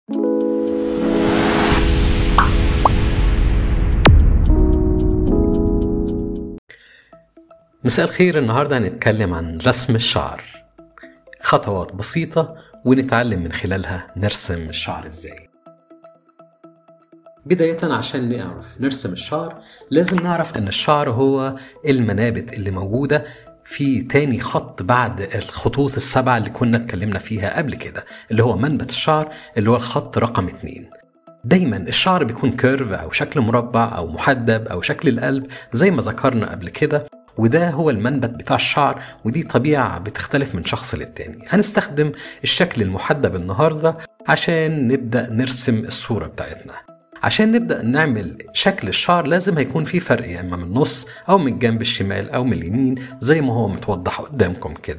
مساء الخير النهاردة هنتكلم عن رسم الشعر خطوات بسيطة ونتعلم من خلالها نرسم الشعر ازاي بداية عشان نعرف نرسم الشعر لازم نعرف ان الشعر هو المنابت اللي موجودة في تاني خط بعد الخطوط السبعة اللي كنا اتكلمنا فيها قبل كده اللي هو منبت الشعر اللي هو الخط رقم اتنين دايما الشعر بيكون كيرف او شكل مربع او محدب او شكل القلب زي ما ذكرنا قبل كده وده هو المنبت بتاع الشعر ودي طبيعة بتختلف من شخص للتاني هنستخدم الشكل المحدب النهاردة عشان نبدأ نرسم الصورة بتاعتنا عشان نبدأ نعمل شكل الشعر لازم هيكون في فرق يا إما من النص أو من الجنب الشمال أو من اليمين زي ما هو متوضح قدامكم كده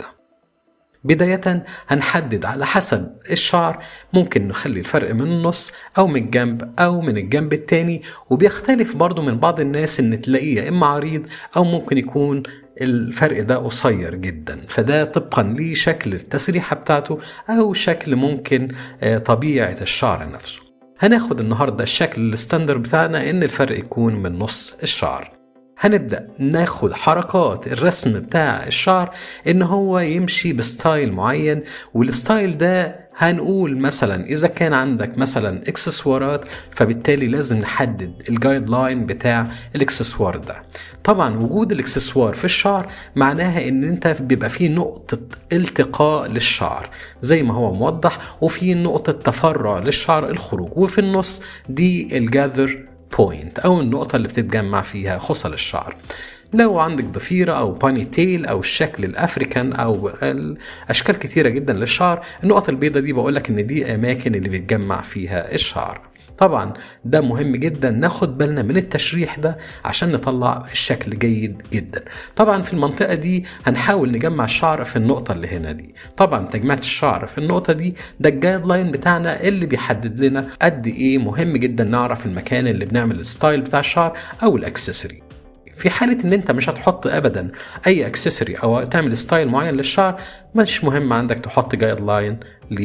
بداية هنحدد على حسب الشعر ممكن نخلي الفرق من النص أو من الجنب أو من الجنب التاني وبيختلف برضو من بعض الناس إن تلاقيه يا إما عريض أو ممكن يكون الفرق ده قصير جدا فده طبقا لشكل التسريحة بتاعته أو شكل ممكن طبيعة الشعر نفسه هناخد النهاردة الشكل الستاندر بتاعنا إن الفرق يكون من نص الشعر هنبدأ ناخد حركات الرسم بتاع الشعر ان هو يمشي بستايل معين والستايل ده هنقول مثلا اذا كان عندك مثلا اكسسوارات فبالتالي لازم نحدد الجايد لاين بتاع الاكسسوار ده طبعا وجود الاكسسوار في الشعر معناها ان انت بيبقى فيه نقطة التقاء للشعر زي ما هو موضح وفي نقطة تفرع للشعر الخروج وفي النص دي الجاذر بوينت او النقطة اللي بتتجمع فيها خصل الشعر لو عندك ضفيرة أو باني تيل أو الشكل الأفريكان أو أشكال كتيرة جدا للشعر النقط البيضة دي بقولك إن دي أماكن اللي بيتجمع فيها الشعر طبعا ده مهم جدا ناخد بالنا من التشريح ده عشان نطلع الشكل جيد جدا طبعا في المنطقة دي هنحاول نجمع الشعر في النقطة اللي هنا دي طبعا تجميع الشعر في النقطة دي ده الجايد لاين بتاعنا اللي بيحدد لنا قد ايه مهم جدا نعرف المكان اللي بنعمل الستايل بتاع الشعر او الاكسسوري في حالة ان انت مش هتحط ابدا اي اكسسوري او تعمل ستايل معين للشعر مش مهم عندك تحط جايد لاين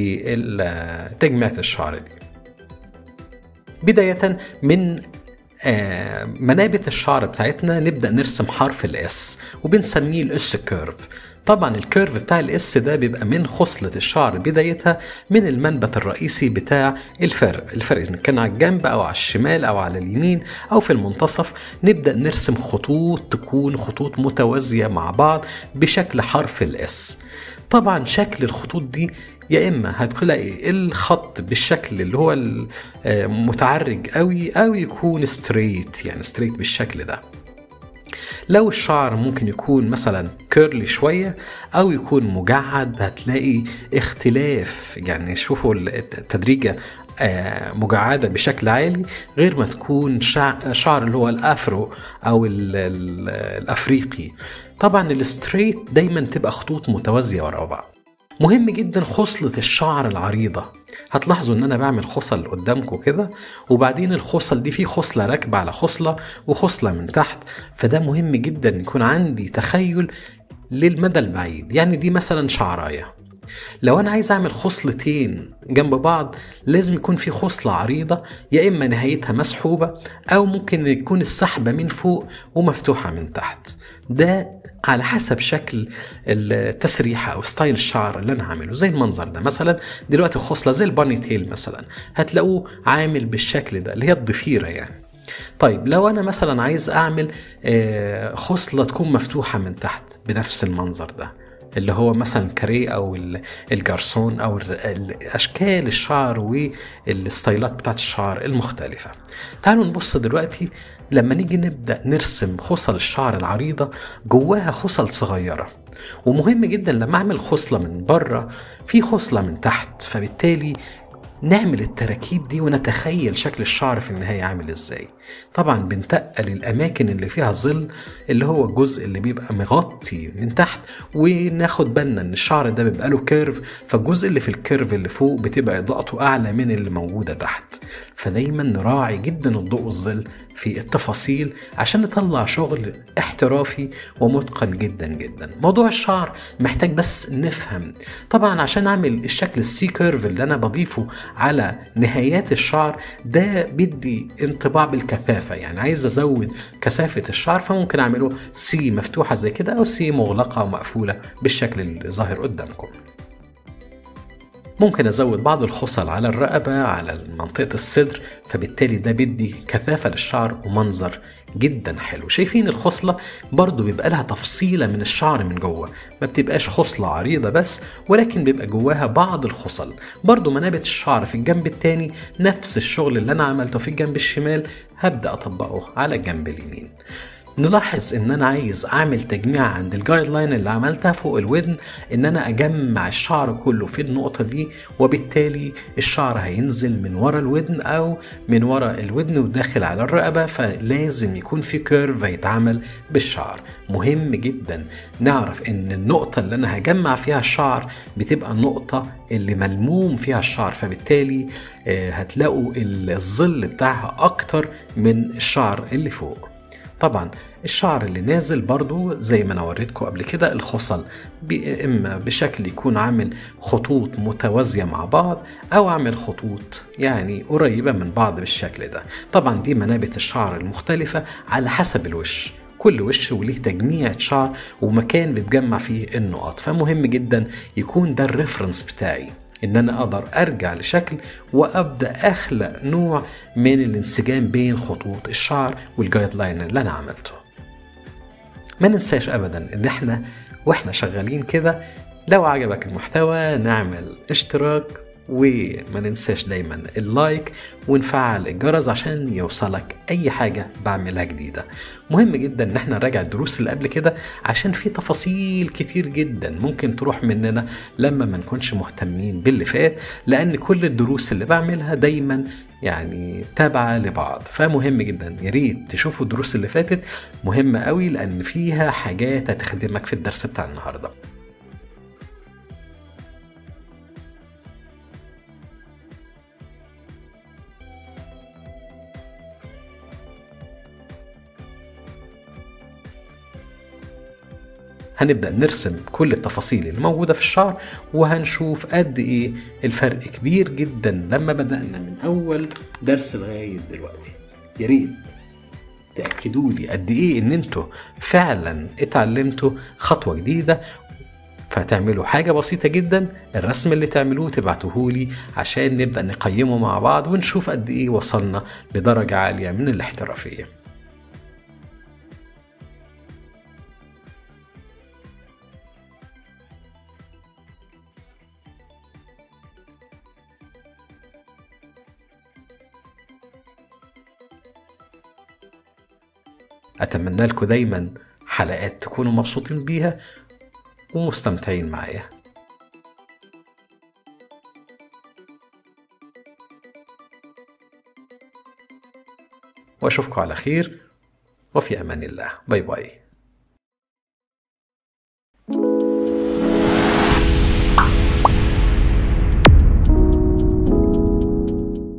لتجميع الشعر دي بداية من آه منابت الشعر بتاعتنا نبدأ نرسم حرف الاس وبنسميه الاس كيرف طبعا الكيرف بتاع الاس ده بيبقى من خصلة الشعر بدايتها من المنبت الرئيسي بتاع الفرق الفرق إذا كان على الجنب أو على الشمال أو على اليمين أو في المنتصف نبدأ نرسم خطوط تكون خطوط متوازية مع بعض بشكل حرف الاس طبعا شكل الخطوط دي يا اما هتلاقي الخط بالشكل اللي هو متعرج قوي او يكون ستريت يعني ستريت بالشكل ده لو الشعر ممكن يكون مثلا كيرلي شوية أو يكون مجعد هتلاقي اختلاف يعني شوفوا التدريجة مجعدة بشكل عالي غير ما تكون شعر اللي هو الأفرو أو ال ال الأفريقي طبعا الستريت دايما تبقى خطوط متوازية ورا بعض مهم جدا خصلة الشعر العريضة هتلاحظوا ان انا بعمل خصل قدامكم كده وبعدين الخصل دي في خصلة راكبة على خصلة وخصلة من تحت فده مهم جدا يكون عندي تخيل للمدى البعيد يعني دي مثلا شعراية لو انا عايز اعمل خصلتين جنب بعض لازم يكون في خصلة عريضة يا اما نهايتها مسحوبة او ممكن يكون السحبة من فوق ومفتوحة من تحت ده على حسب شكل التسريحة أو ستايل الشعر اللي أنا عامله زي المنظر ده مثلا دلوقتي خصلة زي الباني تيل مثلا هتلاقوه عامل بالشكل ده اللي هي الضفيرة يعني طيب لو أنا مثلا عايز أعمل خصلة تكون مفتوحة من تحت بنفس المنظر ده اللي هو مثلا كاريه او الجرسون او اشكال الشعر والستايلات بتاعت الشعر المختلفه تعالوا نبص دلوقتي لما نيجي نبدا نرسم خصل الشعر العريضه جواها خصل صغيره ومهم جدا لما اعمل خصله من بره في خصله من تحت فبالتالي نعمل التراكيب دي ونتخيل شكل الشعر في النهاية عامل ازاي طبعا بنتقل الأماكن اللي فيها ظل اللي هو الجزء اللي بيبقى مغطي من تحت وناخد بالنا ان الشعر ده بيبقى له كيرف فالجزء اللي في الكيرف اللي فوق بتبقى إضاءته أعلى من اللي موجودة تحت فدايما نراعي جدا الضوء والظل في التفاصيل عشان نطلع شغل احترافي ومتقن جدا جدا موضوع الشعر محتاج بس نفهم طبعا عشان اعمل الشكل السي كيرف اللي انا بضيفه على نهايات الشعر ده بيدي انطباع بالكثافة يعني عايز ازود كثافة الشعر فممكن اعمله سي مفتوحة زي كده او سي مغلقة ومقفولة بالشكل اللي ظاهر قدامكم ممكن ازود بعض الخصل على الرقبة على منطقة الصدر فبالتالي ده بيدي كثافة للشعر ومنظر جدا حلو شايفين الخصلة برضو بيبقى لها تفصيلة من الشعر من جوه ما بتبقاش خصلة عريضة بس ولكن بيبقى جواها بعض الخصل برضو منابت الشعر في الجنب التاني نفس الشغل اللي انا عملته في الجنب الشمال هبدأ اطبقه على الجنب اليمين نلاحظ ان انا عايز اعمل تجميع عند الجايد لاين اللي عملتها فوق الودن ان انا اجمع الشعر كله في النقطة دي وبالتالي الشعر هينزل من ورا الودن او من ورا الودن وداخل على الرقبة فلازم يكون في كيرف هيتعمل بالشعر مهم جدا نعرف ان النقطة اللي انا هجمع فيها الشعر بتبقى النقطة اللي ملموم فيها الشعر فبالتالي هتلاقوا الظل بتاعها اكتر من الشعر اللي فوق طبعا الشعر اللي نازل برضو زي ما انا وريتكم قبل كده الخصل اما بشكل يكون عامل خطوط متوازية مع بعض او عامل خطوط يعني قريبة من بعض بالشكل ده طبعا دي منابت الشعر المختلفة على حسب الوش كل وش وليه تجميع شعر ومكان بتجمع فيه النقط فمهم جدا يكون ده الريفرنس بتاعي ان انا اقدر ارجع لشكل وابدا اخلق نوع من الانسجام بين خطوط الشعر والجايد لاين اللي انا عملته ما ننساش ابدا ان احنا واحنا شغالين كده لو عجبك المحتوى نعمل اشتراك وما ننساش دايما اللايك ونفعل الجرس عشان يوصلك اي حاجة بعملها جديدة مهم جدا ان احنا نراجع الدروس اللي قبل كده عشان في تفاصيل كتير جدا ممكن تروح مننا لما ما نكونش مهتمين باللي فات لان كل الدروس اللي بعملها دايما يعني تابعة لبعض فمهم جدا يا ريت تشوفوا الدروس اللي فاتت مهمة قوي لان فيها حاجات هتخدمك في الدرس بتاع النهارده هنبدأ نرسم كل التفاصيل اللي موجودة في الشعر وهنشوف قد إيه الفرق كبير جدا لما بدأنا من أول درس لغاية دلوقتي يا ريت تأكدوا لي قد إيه إن أنتوا فعلا اتعلمتوا خطوة جديدة فتعملوا حاجة بسيطة جدا الرسم اللي تعملوه تبعتوهولي عشان نبدأ نقيمه مع بعض ونشوف قد إيه وصلنا لدرجة عالية من الاحترافية أتمنى لكم دايما حلقات تكونوا مبسوطين بيها ومستمتعين معايا واشوفكم على خير وفي امان الله باي باي